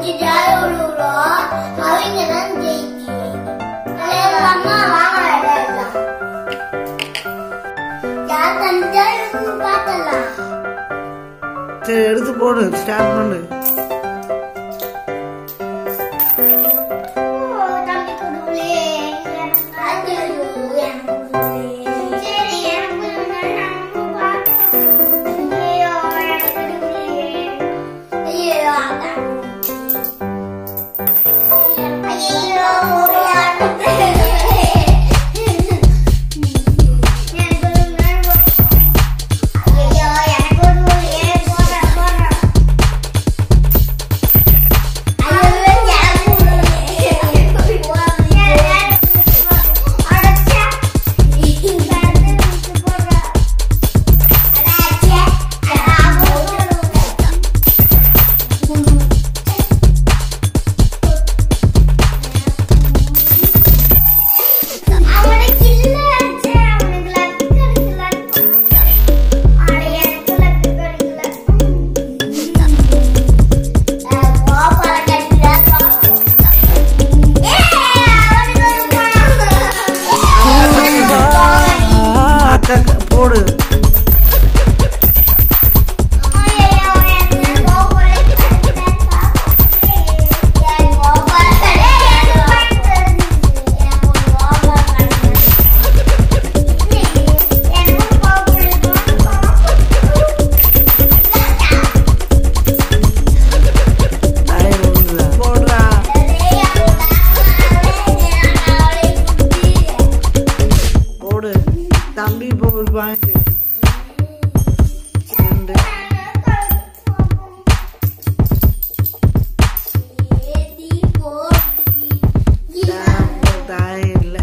யார் விழுவுறோ அவங்க தான் ஜெயிச்சு எங்க அம்மா வாங்க இடம் யார் தந்தா பார்த்தலாம் சரி எடுத்து போடு ஸ்டார்ட் பண்ணு தம்பி குடுவுலே அது எனக்கு சரி எனக்கு நம்ம பார்க்கலாம் ஐயோ எனக்கு ஐயோ ஐயோ ஐயோ எனக்கு ஒரு ஏ போற போற அக்கா போடு நாய் விழுந்துதா? போடுறா போடு தம்பி இப்போ ஒரு பாயிண்ட் ரெண்டு தா- தாய் இல்லை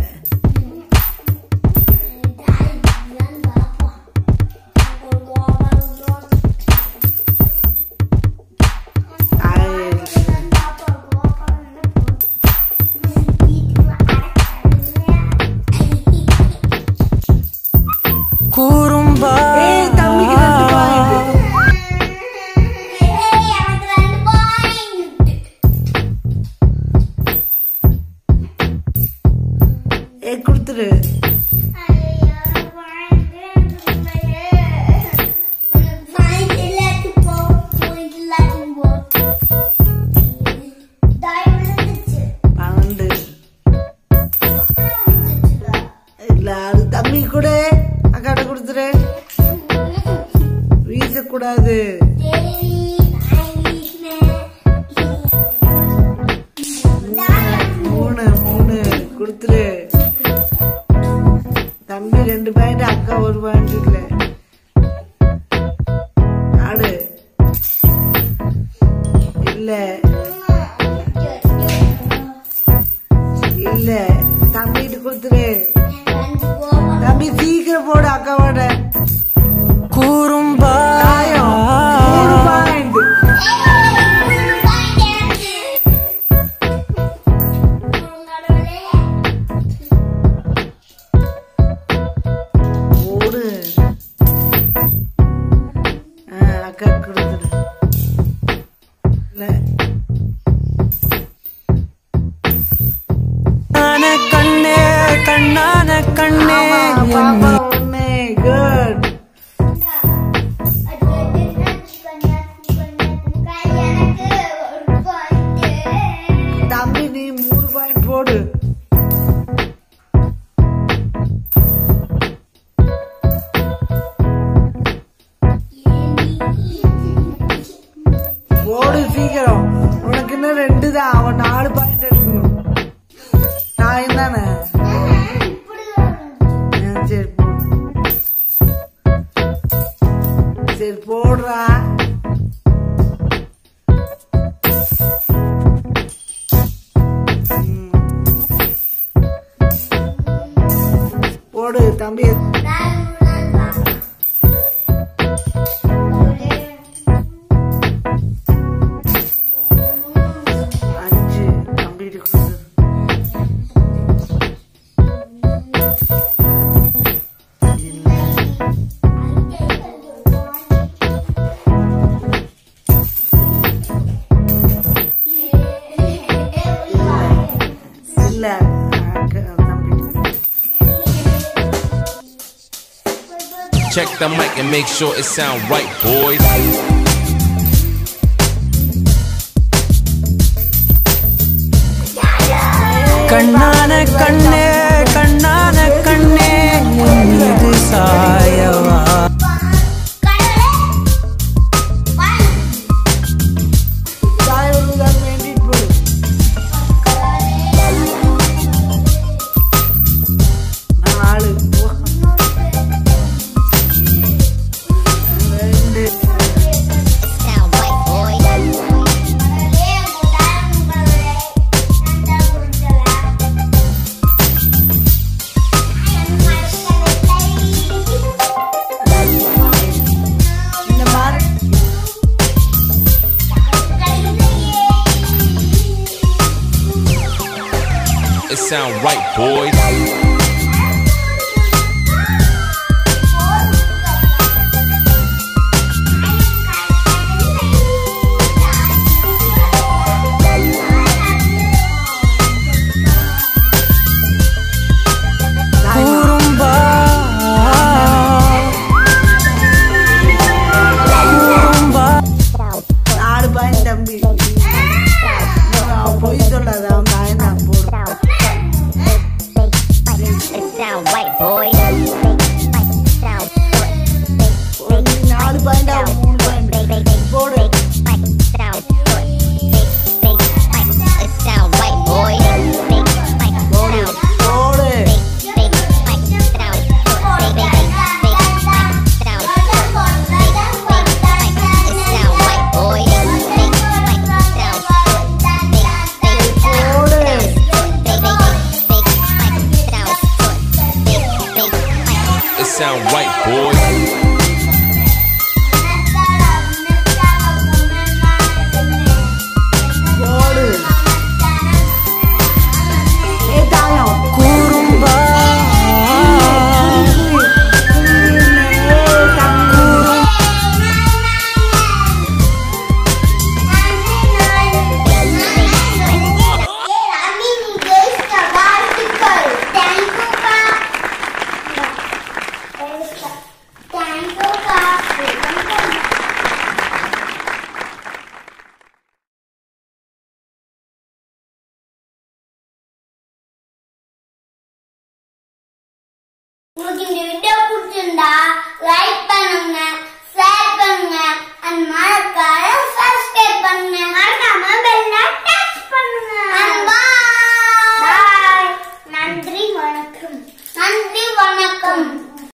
தாய் இல்லை கூறும்பா ஏய் தம்பிக்கு ரெண்டு பாயிண்ட் ஏ கொடுத்துரு பன்னெண்டு இல்ல அது தம்பி கூட அக்காட்ட கொடுத்துரு வீசக்கூடாது மூணு மூணு கொடுத்துரு தம்பி ரெண்டு பாயிண்ட் அக்கா ஒரு பாயிண்ட் இல்ல ஆடு இல்ல இல்ல தம்பிட்டு கொடுத்துரு தம்பி சீக்கிரம் போடு அக்காவோட கூறும்பா தாயம் மூணு பாயிண்ட் போடு ஆ, அக்கா கொடுத்துரு இல்ல கண்ணான கண்ணே கண்ணான கண்ணே ஆமா, பாப்பா ஒண்ணு குட் தம்பி நீ மூணு பாயிண்ட் போடு போடு சீக்கிரம் உனக்கு இன்னும் ரெண்டு தான் அவன் நாலு பாயிண்ட் எடுக்கணும் நான் தானே ஆ, சரி போடு சரி போடுறா ம். போடு தம்பி அஞ்சு தம்பிட்டு கொடுத்துரு Yeah. Check the mic and make sure it sound right, boys. கண்ணான கண்ணே கண்ணான கண்ணே என் மீது சாயவா தாய் ஒருதான் வேண்டிட்டு போடு நாலு ஓ. ரெண்டு இந்த மாதிரி It sound right, boys. குறும்பா குறும்பா நாலு பையன் தம்பி அவன் பொய் சொல்லாத அவன் தாய் தான் போடும் Sound white boy. Sound நாலு பையன் அவன் மூணு பையன் போடு Sound white boy. போடு போடு போடு It sound right, boys. போடு ஏ தாயம் குறும்பா உங்களுக்கு இந்த வீடியோ பிடிச்சிருந்தா